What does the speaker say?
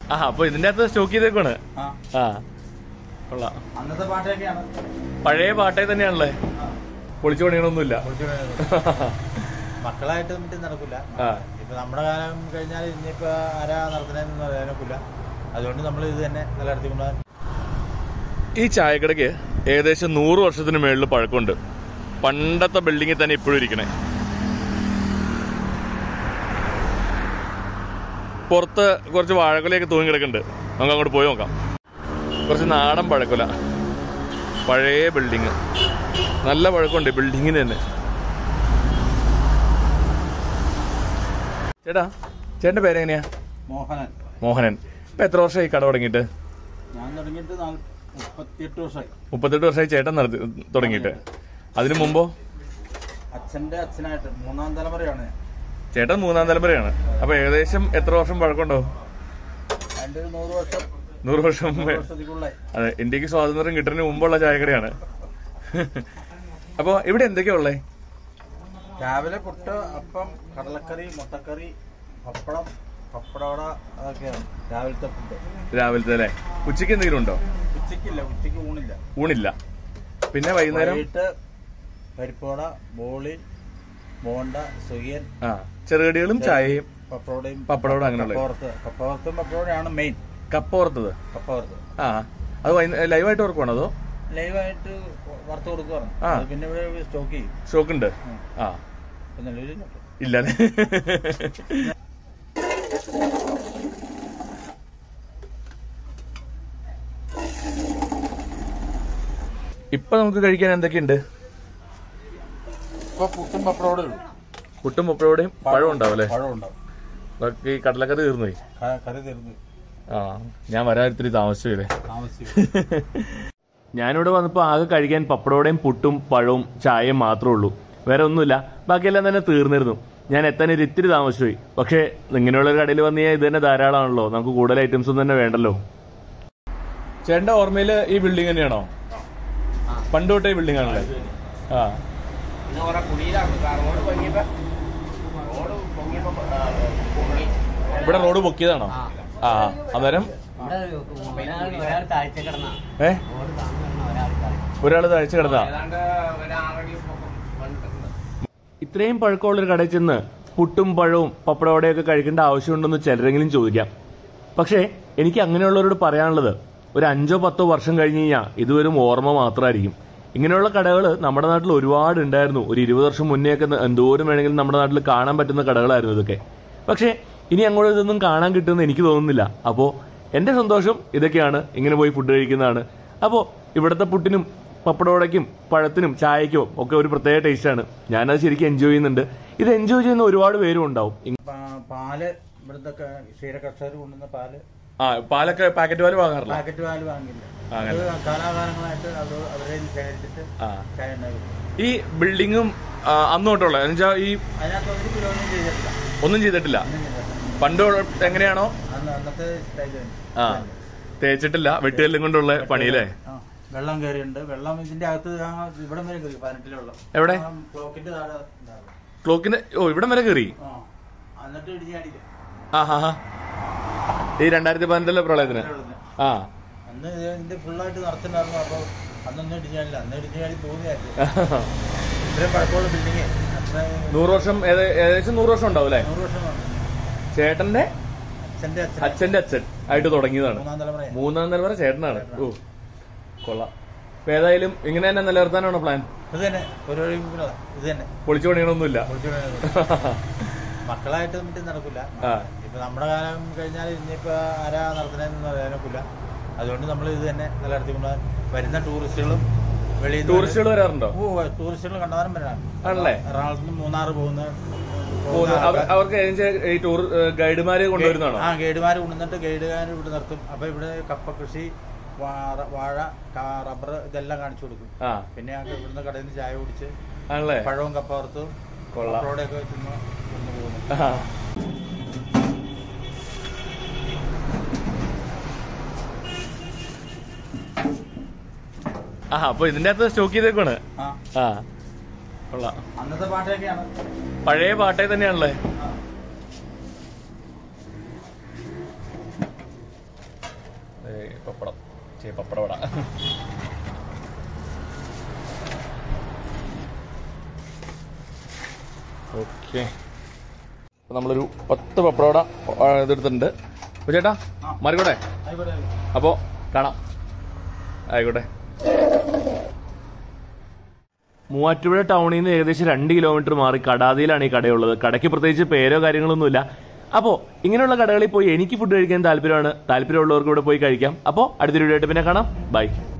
ആ അപ്പൊ ഇതിന്റെ അകത്ത് സ്റ്റോക്ക് ചെയ്തേക്കാണ് ആ ആ കൊള്ളാം അന്നത്തെ പാട്ടൊക്കെയാണ് പഴയ പാട്ടേ തന്നെയാണല്ലേ പൊളിച്ചു പണിയണമൊന്നുമില്ല മക്കളായിട്ട് മറ്റും നടക്കില്ല ആ. ഇപ്പൊ നമ്മുടെ കാലം കഴിഞ്ഞാൽ ഇനിയിപ്പോ ആരാ നടത്തണെന്ന് അറിയാനൊക്കില്ല അതുകൊണ്ട് നമ്മൾ ഇത് തന്നെ നിലനിർത്തിക്കൊണ്ട് ഈ ചായക്കടയ്ക്ക് ഏകദേശം നൂറ് വർഷത്തിന് മേളിൽ പഴക്കമുണ്ട് പണ്ടത്തെ ബിൽഡിങ്ങിൽ തന്നെ ഇപ്പോഴും ഇരിക്കണേ പുറത്ത് കുറച്ച് വാഴക്കൊലയൊക്കെ തൂങ്ങി കിടക്കുന്നുണ്ട് നമുക്ക് അങ്ങോട്ട് പോയി നോക്കാം കുറച്ച് നാടൻ പഴക്കൊല പഴയ ബിൽഡിങ് നല്ല പഴക്കമുണ്ട് ബിൽഡിങ്ങിന് തന്നെ ചേട്ടാ ചേട്ടൻ്റെ പേരെങ്ങനെയാ മോഹനൻ മോഹനൻ ഇപ്പം എത്ര വർഷമായി കട തുടങ്ങിയിട്ട് ഞാൻ തുടങ്ങിയിട്ട് നാല്- മുപ്പത്തിയെട്ട് വർഷമായി മുപ്പത്തെട്ട് വർഷമായി ചേട്ടൻ നടത്തി തുടങ്ങിയിട്ട് അതിനു മുമ്പോ അച്ഛന്റെ അച്ഛനായിട്ട് മൂന്നാം തലമുറയാണ് ഞാൻ. ചേട്ടൻ മൂന്നാം തലമുറയാണ് അപ്പൊ ഏകദേശം എത്ര വർഷം പഴക്കമുണ്ടോ എൻ്റെ ഒരു നൂറ് വർഷം നൂറ് വർഷം നൂറ് വർഷത്തിക്കുള്ളായി അതെ ഇന്ത്യക്ക് സ്വാതന്ത്ര്യം കിട്ടുന്നതിന് മുമ്പുള്ള ചായക്കടയാണ് അപ്പൊ ഇവിടെ എന്തൊക്കെയാ ഉള്ളേ രാവിലെ പുട്ട് അപ്പം കടലക്കറി മുട്ടക്കറി പപ്പടം പപ്പടവട അതൊക്കെയാണ് രാവിലത്തെ ഫുഡ് രാവിലത്തെ അല്ലേ ഉച്ചയ്ക്ക് എന്തെങ്കിലും ഉണ്ടോ ഉച്ചയ്ക്കില്ല ഉച്ചയ്ക്ക് ഊണില്ല ഊണില്ല പിന്നെ വൈകുന്നേരം വൈകിട്ട് പരിപ്പുവട ബോളി ബോണ്ട സുഖിയൻ ആ ചെറുകടികളും ചായയും പപ്പടോടയും പപ്പടവട അങ്ങനെയുള്ള കപ്പവറുത്ത് കപ്പവറുത്തും പപ്പടോടയാണ് മെയിൻ കപ്പ വറുത്തത് കപ്പവറുത്ത് ആ അത് വൈകുന്നേ- ലൈവായിട്ട് ഓർക്കുവാണോ അതോ ലൈവായിട്ട് വറുത്ത് കൊടുക്കുവാണ് ആ. അത് പിന്നെ ഇവിടെ സ്റ്റോക്ക് ചെയ്യും സ്റ്റോക്ക് ഉണ്ട് ഉം. ആ ഇപ്പൊ നിലവിൽ ഇല്ല ഇപ്പൊ നമുക്ക് കഴിക്കാൻ എന്തൊക്കെയുണ്ട് ഇപ്പൊ പുട്ടും പപ്പടോടെ ഉള്ളൂ പുട്ടും പപ്പടോടെയും പഴം ഉണ്ടാവും അല്ലേ പഴം ഉണ്ടാവും ബാക്കി കടലക്കറി തീർന്നു പോയി ക- കറി തീർന്നു ആ ഞാൻ വരാൻ ഇത്തിരി താമസിച്ചു പോയില്ലേ താമസിക്കും ഞാനിവിടെ വന്നപ്പോൾ ആകെ കഴിക്കാൻ പപ്പടോടെയും പുട്ടും പഴവും ചായയും മാത്രമേ ഉള്ളൂ വേറെ ഒന്നുമില്ല ബാക്കിയെല്ലാം തന്നെ തീർന്നിരുന്നു ഞാൻ എത്താൻ ഒരു ഇത്തിരി താമസിച്ചുപോയി പക്ഷേ ഇങ്ങനെയുള്ള ഒരു കടയിൽ വന്നു കഴിഞ്ഞാൽ ഇത് തന്നെ ധാരാളമാണല്ലോ നമുക്ക് കൂടുതൽ ഐറ്റംസ് ഒന്നും തന്നെ വേണ്ടല്ലോ ചേട്ടന്റെ ഓർമ്മയിൽ ഈ ബിൽഡിംഗ് തന്നെയാണോ പണ്ട് തൊട്ടേ ഈ ബിൽഡിംഗ് ആണല്ലേ ആ പിന്നെ കുറെ കുടിയിലാണ് റോഡ് പൊങ്ങിയപ്പോ റോഡ് പൊങ്ങിയപ്പോ ആ, പൊങ്ങി ഇവിടെ റോഡ് പൊക്കിയതാണോ ആ അന്നേരം ഇവിടെ ഒരാൾ ഒരാൾ താഴ്ച കിടന്ന ഏ റോഡ് താഴ്ന്ന ഒരാൾ താഴ്ച ഒരാൾ താഴ്ച കിടന്നാ ഏതാണ്ട് ഒരു ആറടി പൊക്കം വന്നിട്ടുണ്ട് ഇത്രയും പഴക്കമുള്ളൊരു കടയിൽ ചെന്ന് പുട്ടും പഴവും പപ്പടവടയൊക്കെ കഴിക്കേണ്ട ആവശ്യമുണ്ടെന്ന് ചിലരെങ്കിലും ചോദിക്കാം പക്ഷേ എനിക്ക് അങ്ങനെയുള്ളവരോട് പറയാനുള്ളത് ഒരു അഞ്ചോ പത്തോ വർഷം കഴിഞ്ഞ് കഴിഞ്ഞാൽ ഇതുവരും ഓർമ്മ മാത്രമായിരിക്കും ഇങ്ങനെയുള്ള കടകൾ നമ്മുടെ നാട്ടിൽ ഒരുപാട് ഉണ്ടായിരുന്നു ഒരു ഇരുപത് വർഷം മുന്നേ ഒക്കെ എന്തോരം വേണമെങ്കിലും നമ്മുടെ നാട്ടിൽ കാണാൻ പറ്റുന്ന കടകളായിരുന്നു ഇതൊക്കെ പക്ഷേ ഇനി അങ്ങോട്ട് ഇതൊന്നും കാണാൻ കിട്ടുമെന്ന് എനിക്ക് തോന്നുന്നില്ല അപ്പോൾ എൻ്റെ സന്തോഷം ഇതൊക്കെയാണ് ഇങ്ങനെ പോയി ഫുഡ് കഴിക്കുന്നതാണ് അപ്പോൾ ഇവിടുത്തെ പുട്ടിനും പപ്പടവടയ്ക്കും പഴത്തിനും ചായയ്ക്കും ഒക്കെ ഒരു പ്രത്യേക ടേസ്റ്റാണ് ഞാനത് ശരിക്കും എൻജോയ് ചെയ്യുന്നുണ്ട് ഇത് എൻജോയ് ചെയ്യുന്ന ഒരുപാട് പേരും ഉണ്ടാവും ഇ- പാ- പാല് ഇവിടുത്തെ ക- ക്ഷീര കർഷകർ കൊണ്ടുവന്ന പാല് ആ പാലൊക്കെ പാക്കറ്റ് പാല് വാങ്ങാറില്ല പാക്കറ്റ് പാല് വാങ്ങില്ല ആ, അത് കാലാകാലങ്ങളായിട്ട് അവർ അവരെ ശേഖരിച്ചിട്ട് ആ ചായ ഉണ്ടാക്കി ഈ ബിൽഡിങ്ങും ആ, അന്ന് തൊട്ടുള്ള എന്നുവെച്ചാൽ ഈ അതിനകത്ത് ഒരു കിലോ ഒന്നും ചെയ്തിട്ടില്ല ഒന്നും ചെയ്തിട്ടില്ല ഒന്നും ചെയ്തിട്ടില്ല പണ്ട് എങ്ങനെയാണോ അന്ന് അന്നത്തെ സ്റ്റൈല് തന്നെ. ആ തേച്ചിട്ടില്ല വെട്ടുകല്ലും കൊണ്ടുള്ള പണിയില്ലേ ആ, വെള്ളം കയറിയുണ്ട് വെള്ളം ഇതിന്റെ അകത്ത് ആ ഇവിടെ വരെ കയറി പതിനെട്ടിലെ വെള്ളം എവിടെ ആ ക്ലോക്കിന്റെ താഴെ ഉണ്ടാകും. ക്ലോക്കിന് ഓ ഇവിടം വരെ കയറി ആ എന്നിട്ട് ഇടിഞ്ഞാടിയില്ല ആ ഹാ ഹാ ഈ രണ്ടായിരത്തി പതിനെട്ടിലെ പ്രളയത്തിന് ആ അന്ന് ഇത് ഇതിന്റെ ഫുള്ളായിട്ട് നടത്തുന്നുണ്ടായിരുന്നു അപ്പൊ അന്നൊന്നും ഇടിഞ്ഞാടില്ല അന്ന് ഇടിഞ്ഞാടി പോകുന്നതായിരുന്നു ഇത്രയും പഴക്കമുള്ള ബിൽഡിങ് അത്ര നൂറ് വർഷം ഏത- ഏകദേശം നൂറ് വർഷം ഉണ്ടാവും അല്ലേ നൂറ് വർഷം കാണും. ചേട്ടന്റെ അച്ഛന്റെ അച്ഛൻ അച്ഛന്റെ അച്ഛൻ ആയിട്ട് തുടങ്ങിയതാണ് മൂന്നാം തലമുറ മൂന്നാം തലമുറ ചേട്ടനാണ് ഓ കൊള്ളാം അപ്പൊ ഏതായാലും ഇങ്ങനെ തന്നെ നിലനിർത്താനാണോ പ്ലാൻ ഇത് തന്നെ ഒരു വഴി കൂടെ ഇത് തന്നെ പൊളിച്ചു പണിയണമൊന്നുമില്ല കുറച്ച് കൂടെ മക്കളായിട്ട് മറ്റും നടക്കില്ല ആ. ഇപ്പൊ നമ്മുടെ കാലം കഴിഞ്ഞാൽ ഇനിയിപ്പോ ആരാ നടത്തണെന്ന് അറിയാനൊക്കില്ല അതുകൊണ്ട് നമ്മൾ ഇത് തന്നെ നിലനിർത്തിക്കൊണ്ട് വരുന്ന ടൂറിസ്റ്റുകളും വെളിയിൽ നിന്ന് ടൂറിസ്റ്റുകൾ വരാറുണ്ടോ ഓ ടൂറിസ്റ്റുകൾ കണ്ടവാനം വരാണ് ആണല്ലേ എറണാകുളത്ത് നിന്ന് മൂന്നാർ പോകുന്ന പോകുന്ന- അവർ- അവർക്ക് ഏജൻസി- ഈ ടൂർ ഗൈഡുമാര് കൊണ്ടുവരുന്നതാണോ ആ ഗൈഡുമാർ കൊണ്ടുവന്നിട്ട് ഗൈഡുകാർ ഇവിടെ നിർത്തും അപ്പൊ ഇവിടെ കപ്പ കൃഷി വാഴ- വാഴ കാ- റബ്ബർ ഇതെല്ലാം കാണിച്ചു കൊടുക്കും ആ പിന്നെ ഞങ്ങൾക്ക് ഇവിടുന്ന് കടയിൽ നിന്ന് ചായ കുടിച്ച് ആണല്ലേ പഴവും കപ്പ വറുത്തും കൊള്ളാം. പപ്പടോടെയൊക്കെ തിന്ന് കൊണ്ടുപോകുന്നു ആ. ആ അപ്പൊ ഇതിന്റെ അകത്ത് സ്റ്റോക്ക് ചെയ്തേക്കാണ് ആ ആ കൊള്ളാം അന്നത്തെ പാട്ടൊക്കെയാണ് പഴയ പാട്ടേ തന്നെയാണല്ലേ പപ്പടം ചേ പപ്പട വട ഓക്കെ നമ്മളൊരു പത്ത് പപ്പടവട ആ, ഇതെടുത്തിട്ടുണ്ട് അപ്പൊ ചേട്ടാ മാറിക്കോട്ടെ ആയിക്കോട്ടെ അപ്പോ കാണാം ആയിക്കോട്ടെ മൂവാറ്റുപുഴ ടൗണിൽ നിന്ന് ഏകദേശം രണ്ട് കിലോമീറ്റർ മാറി കടാതിയിലാണ് ഈ കടയുള്ളത് കടയ്ക്ക് പ്രത്യേകിച്ച് പേരോ കാര്യങ്ങളൊന്നുമില്ല അപ്പോൾ ഇങ്ങനെയുള്ള കടകളിൽ പോയി എനിക്ക് ഫുഡ് കഴിക്കാൻ താല്പര്യമാണ് താല്പര്യമുള്ളവർക്ക് ഇവിടെ പോയി കഴിക്കാം അപ്പോൾ അടുത്തൊരു വീഡിയോ ആയിട്ട് പിന്നെ കാണാം ബൈ